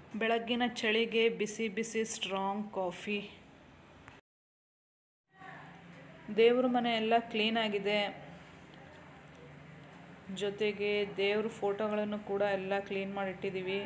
ಬೆಳಗ್ಗಿನ ಚಳಿಗೆ ಬಿಸಿ ಬಿಸಿ strong coffee ದೇವ್ರ ಮನೆ ಎಲ್ಲ ಕ್ಲೀನಾಗಿದೆ ಜೊತೆಗೆ ದೇವ್ರ ಫೋಟೋಗಳನ್ನು ಕೂಡ ಎಲ್ಲ ಕ್ಲೀನ್ ಮಾಡಿಟ್ಟಿದ್ದೀವಿ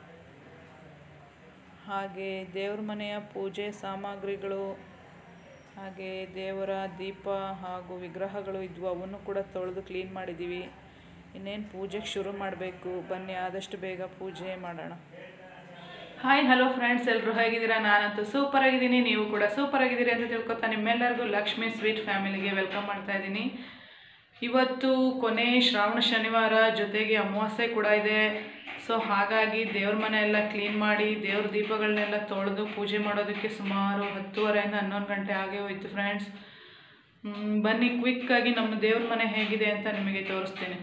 ಹಾಗೆ ದೇವ್ರ ಮನೆಯ ಪೂಜೆ ಸಾಮಗ್ರಿಗಳು ಹಾಗೆ ದೇವರ ದೀಪ ಹಾಗೂ ವಿಗ್ರಹಗಳು ಇದ್ವು ಅವನ್ನು ಕೂಡ ತೊಳೆದು ಕ್ಲೀನ್ ಮಾಡಿದ್ದೀವಿ ಇನ್ನೇನು ಪೂಜೆಗೆ ಶುರು ಮಾಡಬೇಕು ಬನ್ನಿ ಆದಷ್ಟು ಬೇಗ ಪೂಜೆ ಮಾಡೋಣ ಹಾಯ್ ಹಲೋ ಫ್ರೆಂಡ್ಸ್ ಎಲ್ಲರೂ ಹೇಗಿದ್ದೀರಾ ನಾನಂತೂ ಸೂಪರ್ ಆಗಿದ್ದೀನಿ ನೀವು ಕೂಡ ಸೂಪರ್ ಆಗಿದ್ದೀರಿ ಅಂತ ತಿಳ್ಕೊತಾ ನಿಮ್ಮೆಲ್ಲರಿಗೂ ಲಕ್ಷ್ಮಿ ಸ್ವೀಟ್ ಫ್ಯಾಮಿಲಿಗೆ ವೆಲ್ಕಮ್ ಮಾಡ್ತಾ ಇದ್ದೀನಿ ಇವತ್ತು ಕೊನೆ ಶ್ರಾವಣ ಶನಿವಾರ ಜೊತೆಗೆ ಅಮಾವಾಸ್ಯೆ ಕೂಡ ಇದೆ ಸೊ ಹಾಗಾಗಿ ದೇವ್ರ ಮನೆ ಎಲ್ಲ ಕ್ಲೀನ್ ಮಾಡಿ ದೇವ್ರ ದೀಪಗಳನ್ನೆಲ್ಲ ತೊಳೆದು ಪೂಜೆ ಮಾಡೋದಕ್ಕೆ ಸುಮಾರು ಹತ್ತುವರೆಯಿಂದ ಹನ್ನೊಂದು ಗಂಟೆ ಆಗೇ ಹೋಯ್ತು ಫ್ರೆಂಡ್ಸ್ ಬನ್ನಿ ಕ್ವಿಕ್ಕಾಗಿ ನಮ್ಮ ದೇವ್ರ ಮನೆ ಹೇಗಿದೆ ಅಂತ ನಿಮಗೆ ತೋರಿಸ್ತೀನಿ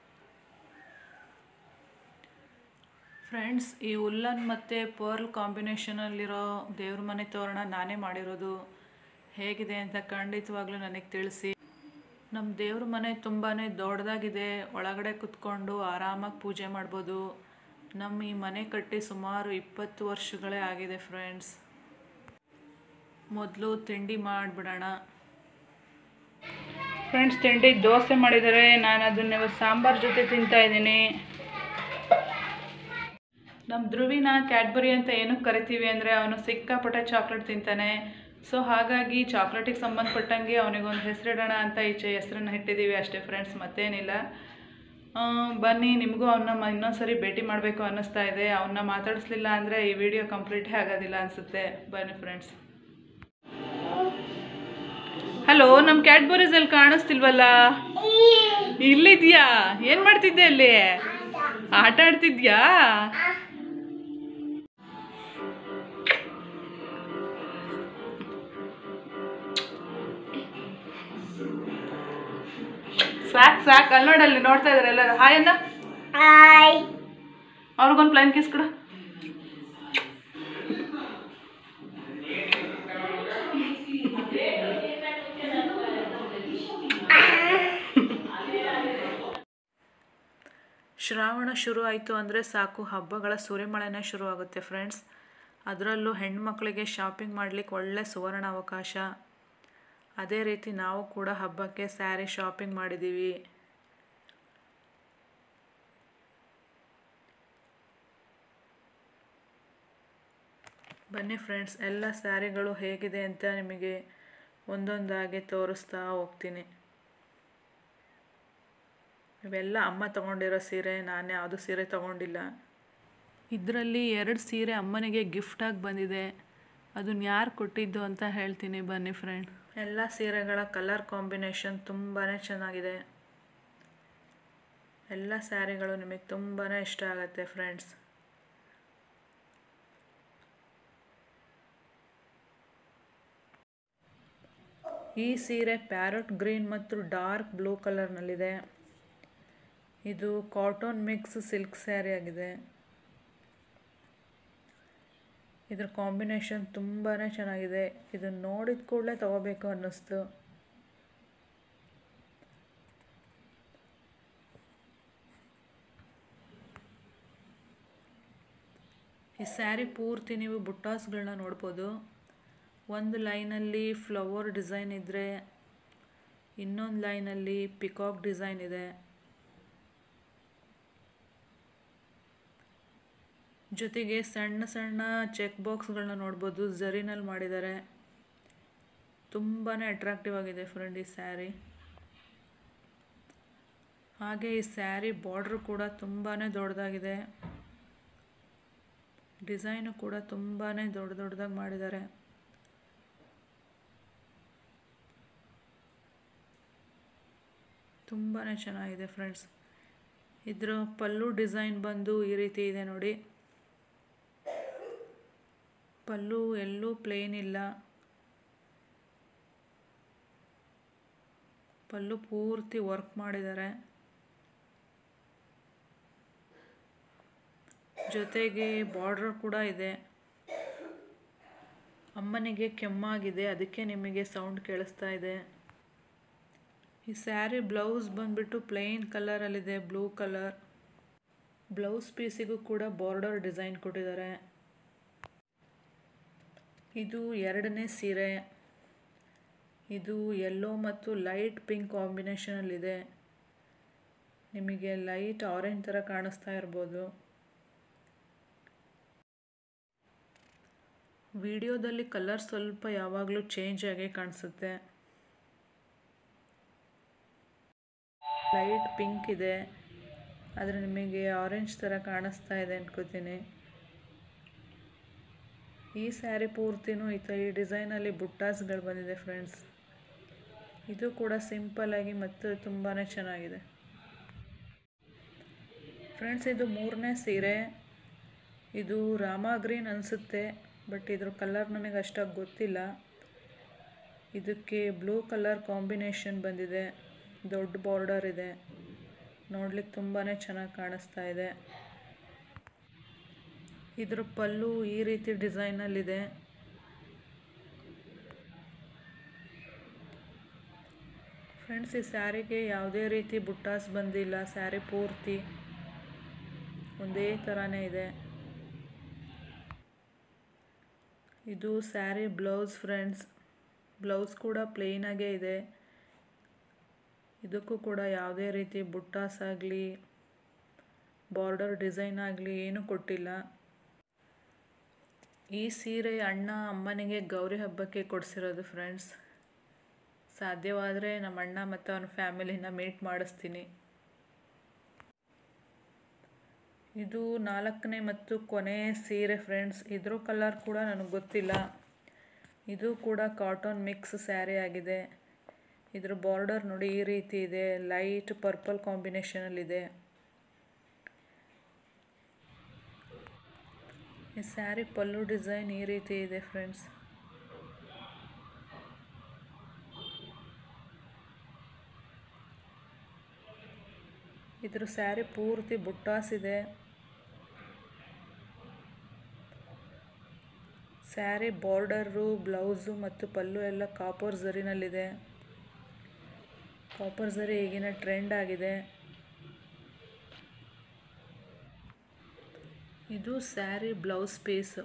ಫ್ರೆಂಡ್ಸ್ ಈ ಉಲ್ಲನ್ ಮತ್ತು ಪರ್ಲ್ ಕಾಂಬಿನೇಷನಲ್ಲಿರೋ ದೇವ್ರ ಮನೆ ತೋರಣ ನಾನೇ ಮಾಡಿರೋದು ಹೇಗಿದೆ ಅಂತ ಖಂಡಿತವಾಗ್ಲೂ ನನಗೆ ತಿಳಿಸಿ ನಮ್ಮ ದೇವ್ರ ಮನೆ ತುಂಬಾ ದೊಡ್ಡದಾಗಿದೆ ಒಳಗಡೆ ಕುತ್ಕೊಂಡು ಆರಾಮಾಗಿ ಪೂಜೆ ಮಾಡ್ಬೋದು ನಮ್ಮ ಈ ಮನೆ ಕಟ್ಟಿ ಸುಮಾರು ಇಪ್ಪತ್ತು ವರ್ಷಗಳೇ ಆಗಿದೆ ಫ್ರೆಂಡ್ಸ್ ಮೊದಲು ತಿಂಡಿ ಮಾಡಿಬಿಡೋಣ ಫ್ರೆಂಡ್ಸ್ ತಿಂಡಿ ದೋಸೆ ಮಾಡಿದರೆ ನಾನು ಅದನ್ನ ಇವತ್ತು ಸಾಂಬಾರು ಜೊತೆ ತಿಂತಾ ಇದ್ದೀನಿ ನಮ್ಮ ಧ್ರುವಿನ ಕ್ಯಾಡ್ಬರಿ ಅಂತ ಏನಕ್ಕೆ ಕರಿತೀವಿ ಅಂದರೆ ಅವನು ಸಿಕ್ಕಾಪಟ್ಟೆ ಚಾಕ್ಲೇಟ್ ತಿಂತಾನೆ ಸೊ ಹಾಗಾಗಿ ಚಾಕ್ಲೇಟಿಗೆ ಸಂಬಂಧಪಟ್ಟಂಗೆ ಅವನಿಗೊಂದು ಹೆಸರಿಡೋಣ ಅಂತ ಈಚೆ ಹೆಸರನ್ನು ಇಟ್ಟಿದ್ದೀವಿ ಅಷ್ಟೇ ಫ್ರೆಂಡ್ಸ್ ಮತ್ತೇನಿಲ್ಲ ಆ, ಬನ್ನಿ ನಿಮಗೂ ಅವನ್ನ ಇನ್ನೊಂದು ಸರಿ ಭೇಟಿ ಮಾಡಬೇಕು ಅನ್ನಿಸ್ತಾ ಇದೆ ಅವನ್ನ ಮಾತಾಡಿಸ್ಲಿಲ್ಲ ಅಂದರೆ ಈ ವಿಡಿಯೋ ಕಂಪ್ಲೀಟೇ ಆಗೋದಿಲ್ಲ ಅನಿಸುತ್ತೆ ಬನ್ನಿ ಫ್ರೆಂಡ್ಸ್ ಹಲೋ ನಮ್ಮ ಕ್ಯಾಡ್ಬರೀಸ್ ಅಲ್ಲಿ ಕಾಣಿಸ್ತಿಲ್ವಲ್ಲ ಇಲ್ಲಿದ್ಯಾ ಏನು ಮಾಡ್ತಿದ್ದೆ ಅಲ್ಲಿ ಆಟ ಆಡ್ತಿದ್ಯಾ ಸಾಕ್ ಸಾಕ್ ಅಲ್ಲಿ ನೋಡಲ್ಲಿ ನೋಡ್ತಾ ಇದಾರೆ ಎಲ್ಲರೂ ಹಾಯ್ ಅನ್ನ ಹಾಯ್ ಅವ್ರಿಗೊಂದು ಪ್ಲೈನ್ ಕಿಸ್ ಕೊಡು ಶ್ರಾವಣ ಶುರು ಆಯಿತು ಅಂದರೆ ಸಾಕು ಹಬ್ಬಗಳ ಸುರಿಮಳೆನೇ ಶುರು ಆಗುತ್ತೆ ಫ್ರೆಂಡ್ಸ್ ಅದರಲ್ಲೂ ಹೆಣ್ಮಕ್ಳಿಗೆ ಶಾಪಿಂಗ್ ಮಾಡಲಿಕ್ಕೆ ಒಳ್ಳೆ ಸುವರ್ಣ ಅವಕಾಶ ಅದೇ ರೀತಿ ನಾವು ಕೂಡ ಹಬ್ಬಕ್ಕೆ ಸ್ಯಾರಿ ಶಾಪಿಂಗ್ ಮಾಡಿದ್ದೀವಿ ಬನ್ನಿ ಫ್ರೆಂಡ್ಸ್ ಎಲ್ಲ ಸ್ಯಾರಿಗಳು ಹೇಗಿದೆ ಅಂತ ನಿಮಗೆ ಒಂದೊಂದಾಗಿ ತೋರಿಸ್ತಾ ಹೋಗ್ತೀನಿ ಇವೆಲ್ಲ ಅಮ್ಮ ತಗೊಂಡಿರೋ ಸೀರೆ ನಾನು ಯಾವುದು ಸೀರೆ ತಗೊಂಡಿಲ್ಲ ಇದರಲ್ಲಿ ಎರಡು ಸೀರೆ ಅಮ್ಮನಿಗೆ ಗಿಫ್ಟಾಗಿ ಬಂದಿದೆ ಅದನ್ನ ಯಾರು ಕೊಟ್ಟಿದ್ದು ಅಂತ ಹೇಳ್ತೀನಿ ಬನ್ನಿ ಫ್ರೆಂಡ್ ಎಲ್ಲ ಸೀರೆಗಳ ಕಲರ್ ಕಾಂಬಿನೇಷನ್ ತುಂಬಾ ಚೆನ್ನಾಗಿದೆ ಎಲ್ಲ ಸ್ಯಾರಿಗಳು ನಿಮಗೆ ತುಂಬಾ ಇಷ್ಟ ಆಗುತ್ತೆ ಫ್ರೆಂಡ್ಸ್ ಈ ಸೀರೆ ಪ್ಯಾರಟ್ ಗ್ರೀನ್ ಮತ್ತು ಡಾರ್ಕ್ ಬ್ಲೂ ಕಲರ್ನಲ್ಲಿದೆ ಇದು ಕಾಟನ್ ಮಿಕ್ಸ್ ಸಿಲ್ಕ್ ಸ್ಯಾರಿ ಆಗಿದೆ ಇದ್ರ ಕಾಂಬಿನೇಷನ್ ತುಂಬಾ ಚೆನ್ನಾಗಿದೆ ಇದನ್ನು ನೋಡಿದ ಕೂಡಲೇ ತಗೋಬೇಕು ಅನ್ನಿಸ್ತು ಈ ಸ್ಯಾರಿ ಪೂರ್ತಿ ನೀವು ಬುಟ್ಟಾಸ್ಗಳನ್ನ ನೋಡ್ಬೋದು ಒಂದು ಲೈನಲ್ಲಿ ಫ್ಲವರ್ ಡಿಸೈನ್ ಇದ್ದರೆ ಇನ್ನೊಂದು ಲೈನಲ್ಲಿ ಪಿಕಾಕ್ ಡಿಸೈನ್ ಇದೆ ಜೊತೆಗೆ ಸಣ್ಣ ಸಣ್ಣ ಚೆಕ್ ಬಾಕ್ಸ್ಗಳನ್ನ ನೋಡ್ಬೋದು ಝರಿನಲ್ಲಿ ಮಾಡಿದ್ದಾರೆ ತುಂಬಾ ಅಟ್ರಾಕ್ಟಿವ್ ಆಗಿದೆ ಫ್ರೆಂಡ್ ಈ ಸ್ಯಾರಿ ಹಾಗೆ ಈ ಸ್ಯಾರಿ ಬಾರ್ಡ್ರ್ ಕೂಡ ತುಂಬಾ ದೊಡ್ಡದಾಗಿದೆ ಡಿಸೈನು ಕೂಡ ತುಂಬಾ ದೊಡ್ಡ ದೊಡ್ಡದಾಗಿ ಮಾಡಿದ್ದಾರೆ ತುಂಬಾ ಚೆನ್ನಾಗಿದೆ ಫ್ರೆಂಡ್ಸ್ ಇದ್ರ ಪಲ್ಲು ಡಿಸೈನ್ ಬಂದು ಈ ರೀತಿ ಇದೆ ನೋಡಿ ಪಲ್ಲು ಎಲ್ಲೂ ಪ್ಲೇನ್ ಇಲ್ಲ ಪಲ್ಲು ಪೂರ್ತಿ ವರ್ಕ್ ಮಾಡಿದ್ದಾರೆ ಜೊತೆಗೆ ಬಾರ್ಡರ್ ಕೂಡ ಇದೆ ಅಮ್ಮನಿಗೆ ಕೆಮ್ಮಾಗಿದೆ ಅದಕ್ಕೆ ನಿಮಗೆ ಸೌಂಡ್ ಕೇಳಿಸ್ತಾ ಇದೆ ಈ ಸ್ಯಾರಿ ಬ್ಲೌಸ್ ಬಂದ್ಬಿಟ್ಟು ಪ್ಲೇನ್ ಕಲರಲ್ಲಿದೆ ಬ್ಲೂ ಕಲರ್ ಬ್ಲೌಸ್ ಪೀಸಿಗೂ ಕೂಡ ಬಾರ್ಡರ್ ಡಿಸೈನ್ ಕೊಟ್ಟಿದ್ದಾರೆ ಇದು ಎರಡನೇ ಸೀರೆ ಇದು ಯೆಲ್ಲೋ ಮತ್ತು ಲೈಟ್ ಪಿಂಕ್ ಕಾಂಬಿನೇಷನಲ್ಲಿದೆ ನಿಮಗೆ ಲೈಟ್ ಆರೆಂಜ್ ಥರ ಕಾಣಿಸ್ತಾ ಇರ್ಬೋದು ವಿಡಿಯೋದಲ್ಲಿ ಕಲರ್ ಸ್ವಲ್ಪ ಯಾವಾಗಲೂ ಚೇಂಜ್ ಆಗೇ ಕಾಣಿಸುತ್ತೆ ಲೈಟ್ ಪಿಂಕ್ ಇದೆ ಆದರೆ ನಿಮಗೆ ಆರೆಂಜ್ ಥರ ಕಾಣಿಸ್ತಾ ಇದೆ ಅನ್ಕೋತೀನಿ ಈ ಸ್ಯಾರಿ ಪೂರ್ತಿನೂ ಈ ಥರ ಈ ಡಿಸೈನಲ್ಲಿ ಬುಟ್ಟಾಸ್ಗಳು ಬಂದಿದೆ ಫ್ರೆಂಡ್ಸ್ ಇದು ಕೂಡ ಸಿಂಪಲ್ಲಾಗಿ ಮತ್ತು ತುಂಬಾ ಚೆನ್ನಾಗಿದೆ ಫ್ರೆಂಡ್ಸ್ ಇದು ಮೂರನೇ ಸೀರೆ ಇದು ರಾಮ ಗ್ರೀನ್ ಅನಿಸುತ್ತೆ ಬಟ್ ಇದ್ರ ಕಲರ್ ನನಗೆ ಅಷ್ಟಾಗಿ ಗೊತ್ತಿಲ್ಲ ಇದಕ್ಕೆ ಬ್ಲೂ ಕಲರ್ ಕಾಂಬಿನೇಷನ್ ಬಂದಿದೆ ದೊಡ್ಡ ಬಾರ್ಡರ್ ಇದೆ ನೋಡ್ಲಿಕ್ಕೆ ತುಂಬಾ ಚೆನ್ನಾಗಿ ಕಾಣಿಸ್ತಾ ಇದೆ ಇದ್ರ ಪಲ್ಲು ಈ ರೀತಿ ಡಿಸೈನಲ್ಲಿದೆ ಫ್ರೆಂಡ್ಸ್ ಈ ಸ್ಯಾರಿಗೆ ಯಾವುದೇ ರೀತಿ ಬುಟ್ಟಾಸ್ ಬಂದಿಲ್ಲ ಸ್ಯಾರಿ ಪೂರ್ತಿ ಒಂದೇ ಥರನೇ ಇದೆ ಇದು ಸ್ಯಾರಿ ಬ್ಲೌಸ್ ಫ್ರೆಂಡ್ಸ್ ಬ್ಲೌಸ್ ಕೂಡ ಪ್ಲೇನಾಗೇ ಇದೆ ಇದಕ್ಕೂ ಕೂಡ ಯಾವುದೇ ರೀತಿ ಬುಟ್ಟಾಸ್ ಆಗಲಿ ಬಾರ್ಡರ್ ಡಿಸೈನ್ ಆಗಲಿ ಏನೂ ಕೊಟ್ಟಿಲ್ಲ ಈ ಸೀರೆ ಅಣ್ಣ ಅಮ್ಮನಿಗೆ ಗೌರಿ ಹಬ್ಬಕ್ಕೆ ಕೊಡಿಸಿರೋದು ಫ್ರೆಂಡ್ಸ್ ಸಾಧ್ಯವಾದರೆ ನಮ್ಮ ಅಣ್ಣ ಮತ್ತು ಅವನ ಫ್ಯಾಮಿಲಿನ ಮೀಟ್ ಮಾಡಿಸ್ತೀನಿ ಇದು ನಾಲ್ಕನೇ ಮತ್ತು ಕೊನೆಯ ಸೀರೆ ಫ್ರೆಂಡ್ಸ್ ಇದ್ರ ಕಲರ್ ಕೂಡ ನನಗೆ ಗೊತ್ತಿಲ್ಲ ಇದು ಕೂಡ ಕಾಟನ್ ಮಿಕ್ಸ್ ಸ್ಯಾರಿ ಆಗಿದೆ ಇದ್ರ ಬಾರ್ಡರ್ ನೋಡಿ ಈ ರೀತಿ ಇದೆ ಲೈಟ್ ಪರ್ಪಲ್ ಕಾಂಬಿನೇಷನಲ್ಲಿದೆ ಈ ಸ್ಯಾರಿ ಪಲ್ಲು ಡಿಸೈನ್ ಈ ರೀತಿ ಇದೆ ಫ್ರೆಂಡ್ಸ್ ಇದ್ರ ಸ್ಯಾರಿ ಪೂರ್ತಿ ಬುಟ್ಟಾಸ್ ಇದೆ ಸ್ಯಾರಿ ಬಾರ್ಡರು ಬ್ಲೌಸು ಮತ್ತು ಪಲ್ಲು ಎಲ್ಲ ಕಾಪರ್ ಝರಿನಲ್ಲಿದೆ ಕಾಪರ್ ಝರಿ ಈಗಿನ ಟ್ರೆಂಡ್ ಆಗಿದೆ ಇದು sari blouse piece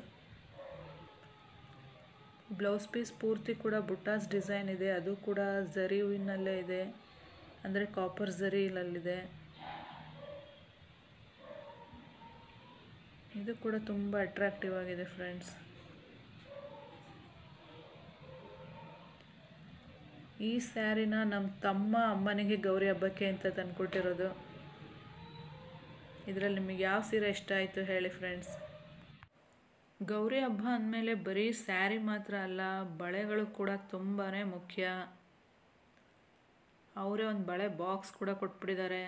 blouse piece ಪೂರ್ತಿ ಕೂಡ ಬುಟ್ಟಾಸ್ ಡಿಸೈನ್ ಇದೆ ಅದು ಕೂಡ ಝರಿ ಹೂವಿನಲ್ಲೇ ಇದೆ ಅಂದರೆ ಕಾಪರ್ ಝರಿಲಲ್ಲಿದೆ ಇದು ಕೂಡ ತುಂಬ ಅಟ್ರಾಕ್ಟಿವ್ ಆಗಿದೆ ಫ್ರೆಂಡ್ಸ್ ಈ ಸ್ಯಾರಿನ ನಮ್ಮ ತಮ್ಮ ಅಮ್ಮನಿಗೆ ಗೌರಿ ಹಬ್ಬಕ್ಕೆ ಅಂತ ತಂದುಕೊಟ್ಟಿರೋದು ಇದರಲ್ಲಿ ನಿಮಗೆ ಯಾವ ಸೀರೆ ಇಷ್ಟ ಆಯಿತು ಹೇಳಿ ಫ್ರೆಂಡ್ಸ್ ಗೌರಿ ಹಬ್ಬ ಅಂದಮೇಲೆ ಬರೀ ಸ್ಯಾರಿ ಮಾತ್ರ ಅಲ್ಲ ಬಳೆಗಳು ಕೂಡ ತುಂಬಾ ಮುಖ್ಯ ಅವರೇ ಒಂದು ಬಳೆ ಬಾಕ್ಸ್ ಕೂಡ ಕೊಟ್ಬಿಟ್ಟಿದ್ದಾರೆ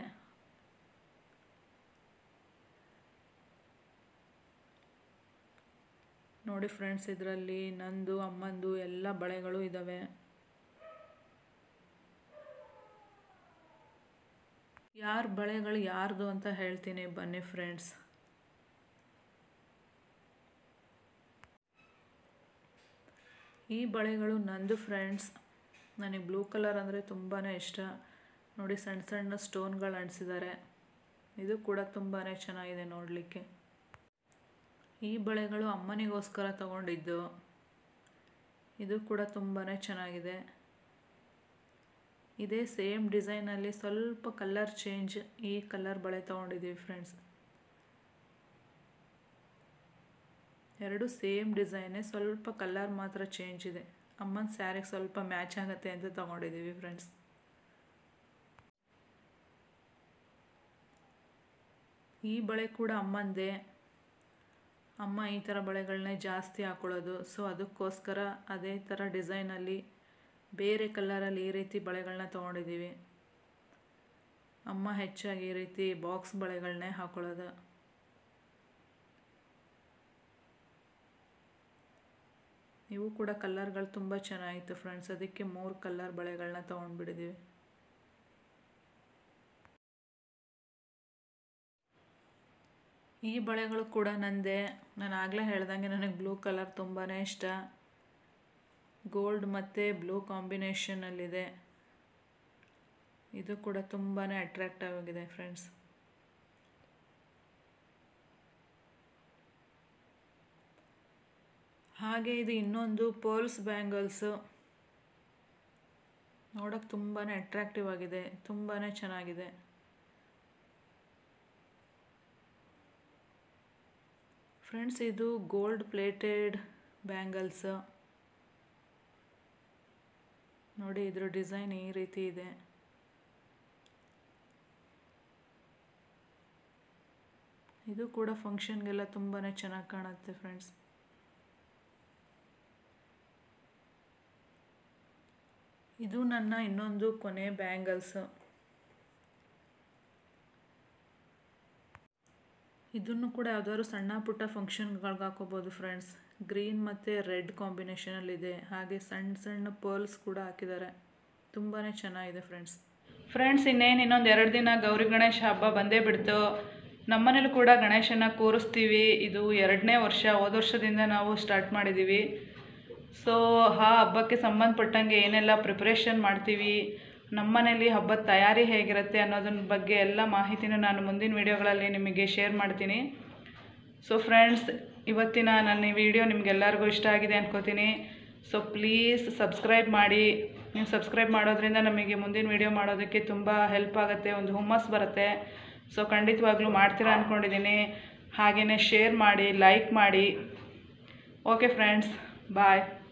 ನೋಡಿ ಫ್ರೆಂಡ್ಸ್ ಇದರಲ್ಲಿ ನಂದು ಅಮ್ಮಂದು ಎಲ್ಲ ಬಳೆಗಳು ಇದ್ದಾವೆ ಯಾರ ಬಳೆಗಳು ಯಾರ್ದು ಅಂತ ಹೇಳ್ತೀನಿ ಬನ್ನಿ ಫ್ರೆಂಡ್ಸ್ ಈ ಬಳೆಗಳು ನಂದು ಫ್ರೆಂಡ್ಸ್ ನನಗೆ ಬ್ಲೂ ಕಲರ್ ಅಂದರೆ ತುಂಬಾ ಇಷ್ಟ ನೋಡಿ ಸಣ್ಣ ಸಣ್ಣ ಸ್ಟೋನ್ಗಳು ಅಂಟಿಸಿದ್ದಾರೆ ಇದು ಕೂಡ ತುಂಬಾ ಚೆನ್ನಾಗಿದೆ ನೋಡಲಿಕ್ಕೆ ಈ ಬಳೆಗಳು ಅಮ್ಮನಿಗೋಸ್ಕರ ತಗೊಂಡಿದ್ದು ಇದು ಕೂಡ ತುಂಬಾ ಚೆನ್ನಾಗಿದೆ ಇದೇ ಸೇಮ್ ಡಿಸೈನಲ್ಲಿ ಸ್ವಲ್ಪ ಕಲರ್ ಚೇಂಜ್ ಈ ಕಲರ್ ಬಳೆ ತೊಗೊಂಡಿದ್ದೀವಿ ಫ್ರೆಂಡ್ಸ್ ಎರಡು ಸೇಮ್ ಡಿಸೈನೇ ಸ್ವಲ್ಪ ಕಲರ್ ಮಾತ್ರ ಚೇಂಜ್ ಇದೆ ಅಮ್ಮನ ಸ್ಯಾರಿಗೆ ಸ್ವಲ್ಪ ಮ್ಯಾಚ್ ಆಗುತ್ತೆ ಅಂತ ತೊಗೊಂಡಿದ್ದೀವಿ ಫ್ರೆಂಡ್ಸ್ ಈ ಬಳೆ ಕೂಡ ಅಮ್ಮಂದೇ ಅಮ್ಮ ಈ ಥರ ಬಳೆಗಳನ್ನೇ ಜಾಸ್ತಿ ಹಾಕೊಳ್ಳೋದು ಸೊ ಅದಕ್ಕೋಸ್ಕರ ಅದೇ ಥರ ಡಿಸೈನಲ್ಲಿ ಬೇರೆ ಕಲರಲ್ಲಿ ಈ ರೀತಿ ಬಳೆಗಳನ್ನ ತೊಗೊಂಡಿದ್ದೀವಿ ಅಮ್ಮ ಹೆಚ್ಚಾಗಿ ಈ ರೀತಿ ಬಾಕ್ಸ್ ಬಳೆಗಳನ್ನೇ ಹಾಕೊಳ್ಳೋದು ಇವು ಕೂಡ ಕಲರ್ಗಳು ತುಂಬ ಚೆನ್ನಾಗಿತ್ತು ಫ್ರೆಂಡ್ಸ್ ಅದಕ್ಕೆ ಮೂರು ಕಲರ್ ಬಳೆಗಳನ್ನ ತೊಗೊಂಡ್ಬಿಟ್ಟಿದ್ದೀವಿ ಈ ಬಳೆಗಳು ಕೂಡ ನಂದೇ ನಾನು ಆಗಲೇ ಹೇಳ್ದಂಗೆ ನನಗೆ ಬ್ಲೂ ಕಲರ್ ತುಂಬಾ ಇಷ್ಟ ಗೋಲ್ಡ್ ಮತ್ತು ಬ್ಲೂ ಕಾಂಬಿನೇಷನಲ್ಲಿದೆ ಇದು ಕೂಡ ತುಂಬಾ ಅಟ್ರಾಕ್ಟಿವ್ ಆಗಿದೆ ಫ್ರೆಂಡ್ಸ್ ಹಾಗೆ ಇದು ಇನ್ನೊಂದು ಪರ್ಲ್ಸ್ ಬ್ಯಾಂಗಲ್ಸು ನೋಡೋಕ್ಕೆ ತುಂಬಾ ಅಟ್ರಾಕ್ಟಿವ್ ಆಗಿದೆ ತುಂಬಾ ಚೆನ್ನಾಗಿದೆ ಫ್ರೆಂಡ್ಸ್ ಇದು ಗೋಲ್ಡ್ ಪ್ಲೇಟೆಡ್ ಬ್ಯಾಂಗಲ್ಸ್ ನೋಡಿ ಇದ್ರ ಡಿಸೈನ್ ಈ ರೀತಿ ಇದೆ ಇದು ಕೂಡ ಫಂಕ್ಷನ್ಗೆಲ್ಲ ತುಂಬಾ ಚೆನ್ನಾಗಿ ಕಾಣುತ್ತೆ ಫ್ರೆಂಡ್ಸ್ ಇದು ನನ್ನ ಇನ್ನೊಂದು ಕೊನೆ ಬ್ಯಾಂಗಲ್ಸ್ ಇದನ್ನು ಕೂಡ ಯಾವ್ದಾದ್ರು ಸಣ್ಣ ಪುಟ್ಟ ಫಂಕ್ಷನ್ಗಳಿಗೆ ಹಾಕೋಬೋದು ಫ್ರೆಂಡ್ಸ್ ಗ್ರೀನ್ ಮತ್ತು ರೆಡ್ ಕಾಂಬಿನೇಷನಲ್ಲಿದೆ ಹಾಗೆ ಸಣ್ಣ ಸಣ್ಣ ಪರ್ಲ್ಸ್ ಕೂಡ ಹಾಕಿದ್ದಾರೆ ತುಂಬಾ ಚೆನ್ನಾಗಿದೆ ಫ್ರೆಂಡ್ಸ್ ಫ್ರೆಂಡ್ಸ್ ಇನ್ನೇನು ಇನ್ನೊಂದು ಎರಡು ದಿನ ಗೌರಿ ಗಣೇಶ ಹಬ್ಬ ಬಂದೇ ಬಿಡ್ತು ನಮ್ಮನೇಲಿ ಕೂಡ ಗಣೇಶನ ಕೂರಿಸ್ತೀವಿ ಇದು ಎರಡನೇ ವರ್ಷ ಹೋದ ವರ್ಷದಿಂದ ನಾವು ಸ್ಟಾರ್ಟ್ ಮಾಡಿದ್ದೀವಿ ಸೊ ಆ ಹಬ್ಬಕ್ಕೆ ಸಂಬಂಧಪಟ್ಟಂಗೆ ಏನೆಲ್ಲ ಪ್ರಿಪ್ರೇಷನ್ ಮಾಡ್ತೀವಿ ನಮ್ಮನೇಲಿ ಹಬ್ಬದ ತಯಾರಿ ಹೇಗಿರುತ್ತೆ ಅನ್ನೋದನ್ನ ಬಗ್ಗೆ ಎಲ್ಲ ಮಾಹಿತಿನೂ ನಾನು ಮುಂದಿನ ವೀಡಿಯೋಗಳಲ್ಲಿ ನಿಮಗೆ ಶೇರ್ ಮಾಡ್ತೀನಿ ಸೊ ಫ್ರೆಂಡ್ಸ್ ಇವತ್ತಿನ ನನ್ನ ಈ ವಿಡಿಯೋ ನಿಮಗೆಲ್ಲರಿಗೂ ಇಷ್ಟ ಆಗಿದೆ ಅನ್ಕೋತೀನಿ ಸೊ ಪ್ಲೀಸ್ ಸಬ್ಸ್ಕ್ರೈಬ್ ಮಾಡಿ ನೀವು ಸಬ್ಸ್ಕ್ರೈಬ್ ಮಾಡೋದ್ರಿಂದ ನಮಗೆ ಮುಂದಿನ ವೀಡಿಯೋ ಮಾಡೋದಕ್ಕೆ ತುಂಬ ಹೆಲ್ಪ್ ಆಗುತ್ತೆ ಒಂದು ಹುಮ್ಮಸ್ ಬರುತ್ತೆ ಸೊ ಖಂಡಿತವಾಗ್ಲೂ ಮಾಡ್ತೀರಾ ಅಂದ್ಕೊಂಡಿದ್ದೀನಿ ಹಾಗೆಯೇ ಶೇರ್ ಮಾಡಿ ಲೈಕ್ ಮಾಡಿ ಓಕೆ ಫ್ರೆಂಡ್ಸ್ ಬಾಯ್